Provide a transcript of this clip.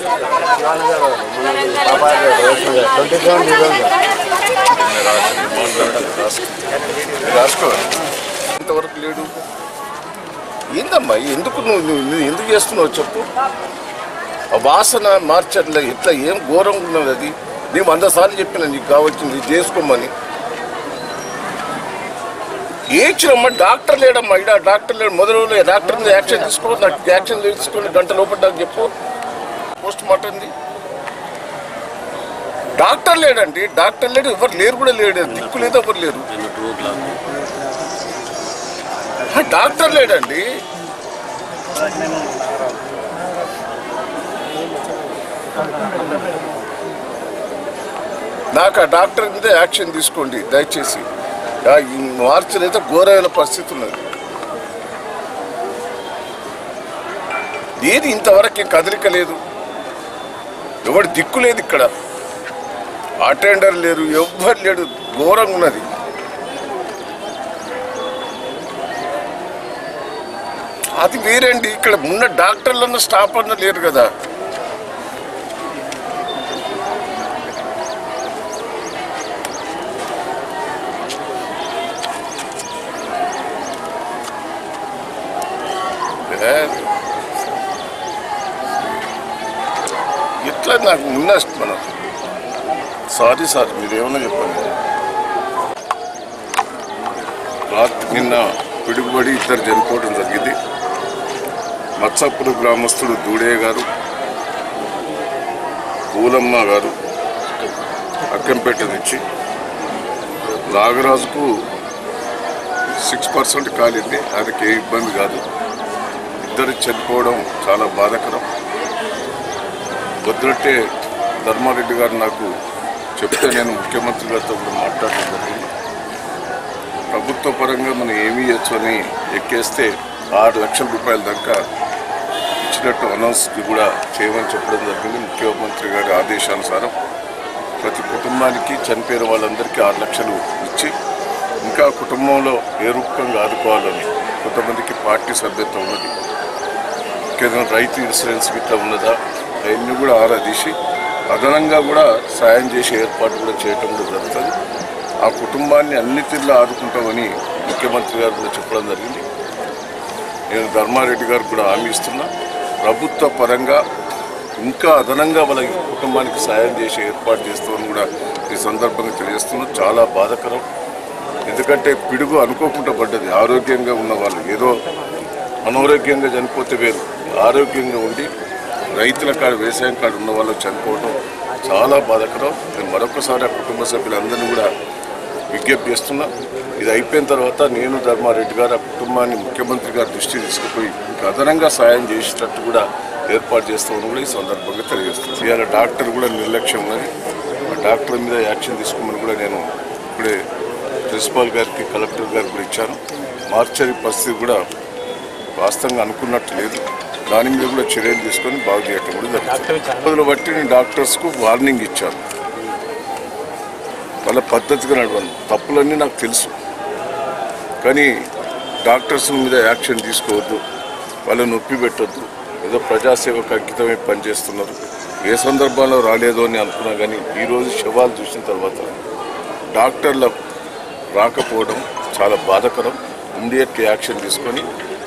రాసుకో ఇంతవరకు లేడు ఏందమ్మా ఎందుకు నువ్వు నువ్వు నువ్వు ఎందుకు చేస్తున్నావు చెప్పు ఆ వాసన మార్చట్లే ఇట్లా ఏం ఘోరంగా ఉన్నది అది నేను వంద సార్లు చెప్పిన నీకు కావాల్సింది ఇది చేసుకోమని ఏచ్చినమ్మా డాక్టర్ లేడమ్మా ఇక్కడ డాక్టర్ లేడు మొదలు రోజులు డాక్టర్ మీద యాక్షన్ తీసుకో నాకు యాక్షన్ తీసుకొని గంట లోపల నాకు చెప్పు పోస్ట్ మార్టంది డాక్టర్ లేడండి డాక్టర్ లేడు ఎవరు లేరు కూడా లేడు దిక్కు లేదు ఎవరు లేరు ఆ, డాక్టర్ లేడండి నాకు ఆ డాక్టర్ మీద యాక్షన్ తీసుకోండి దయచేసి ఆ, ఈ మార్చిలో అయితే ఘోరమైన పరిస్థితి ఉన్నది ఏది ఇంతవరకు ఏం కదలిక లేదు ఎవడు దిక్కు లేదు ఇక్కడ అటెండర్ లేరు ఎవ్వరు లేడు ఘోరంగా ఉన్నది అది వేరండి ఇక్కడ ఉన్న డాక్టర్లన్న స్టాఫ్ అన్న లేరు కదా ఏ, ఇట్లా నాకు ఉన్న మనం సారీ సార్ మీరు ఏమన్నా చెప్పండి రాత్రి నిన్న పిడుగుబడి ఇద్దరు చనిపోవడం జరిగింది మత్సాపురం గ్రామస్తుడు దూడే గారు పూలమ్మ గారు అక్కంపేట నుంచి నాగరాజుకు సిక్స్ పర్సెంట్ కాలింది ఆయనకి ఏ ఇబ్బంది కాదు ఇద్దరు చనిపోవడం చాలా బాధాకరం వద్దులంటే ధర్మారెడ్డి గారు నాకు చెప్తే నేను ముఖ్యమంత్రి గారితో కూడా మాట్లాడడం జరిగింది ప్రభుత్వ పరంగా మనం ఏమి ఇవ్వచ్చు అని ఎక్కేస్తే ఆరు లక్షల రూపాయల దాకా ఇచ్చినట్టు అనౌన్స్ కూడా చేయమని చెప్పడం జరిగింది ముఖ్యమంత్రి గారి ఆదేశానుసారం ప్రతి కుటుంబానికి చనిపోయిన వాళ్ళందరికీ ఆరు లక్షలు ఇచ్చి ఇంకా కుటుంబంలో ఏ రూపంగా ఆదుకోవాలని కొంతమందికి పార్టీ సభ్యత్వం ఉన్నది ఇంకేదైనా రైతు ఇన్సూరెన్స్ ఇట్లా ఉన్నదా అవన్నీ కూడా ఆరా తీసి అదనంగా కూడా సాయం చేసే ఏర్పాటు కూడా చేయటం కూడా జరుగుతుంది ఆ కుటుంబాన్ని అన్ని తీర్లా ఆదుకుంటామని ముఖ్యమంత్రి గారు కూడా చెప్పడం జరిగింది నేను ధర్మారెడ్డి గారు కూడా హామీ ఇస్తున్నా ప్రభుత్వ పరంగా ఇంకా అదనంగా వాళ్ళ కుటుంబానికి సాయం చేసే ఏర్పాటు చేస్తామని కూడా ఈ సందర్భంగా తెలియజేస్తున్నా చాలా బాధాకరం ఎందుకంటే పిడుగు అనుకోకుండా పడ్డది ఆరోగ్యంగా ఉన్న వాళ్ళు ఏదో అనారోగ్యంగా చనిపోతే వేరు ఆరోగ్యంగా ఉండి రైతుల కాడ వ్యవసాయం కాడ ఉన్న వాళ్ళు చనిపోవడం చాలా బాధాకరం నేను మరొకసారి ఆ కుటుంబ సభ్యులందరినీ కూడా విజ్ఞప్తి చేస్తున్నా ఇది అయిపోయిన తర్వాత నేను ధర్మారెడ్డి గారు ఆ కుటుంబాన్ని ముఖ్యమంత్రి గారి దృష్టికి తీసుకుపోయి ఇంకా అదనంగా సాయం చేసేటట్టు కూడా ఏర్పాటు చేస్తామని కూడా ఈ సందర్భంగా తెలియజేస్తున్నాను ఇవాళ డాక్టర్ కూడా నిర్లక్ష్యం ఉన్నది ఆ డాక్టర్ మీద యాక్షన్ తీసుకోమని కూడా నేను ఇప్పుడే ప్రిన్సిపాల్ గారికి కలెక్టర్ గారికి కూడా ఇచ్చాను మార్చరీ పరిస్థితి కూడా వాస్తవంగా అనుకున్నట్టు లేదు దాని మీద కూడా చర్యలు తీసుకొని బాగు చేయటం కూడా జరుగుతుంది రోజులు బట్టి నేను డాక్టర్స్కు వార్నింగ్ ఇచ్చాను వాళ్ళ పద్ధతిగా నడవాలి తప్పులన్నీ నాకు తెలుసు కానీ డాక్టర్స్ మీద యాక్షన్ తీసుకోవద్దు వాళ్ళని నొప్పి పెట్టొద్దు ఏదో ప్రజాసేవకు అంకితమై పనిచేస్తున్నారు ఏ సందర్భంలో రాలేదో అని అనుకున్నా కానీ ఈరోజు శవాలు చూసిన తర్వాత డాక్టర్ల రాకపోవడం చాలా బాధాకరం ఇమ్మీడియట్ యాక్షన్ తీసుకొని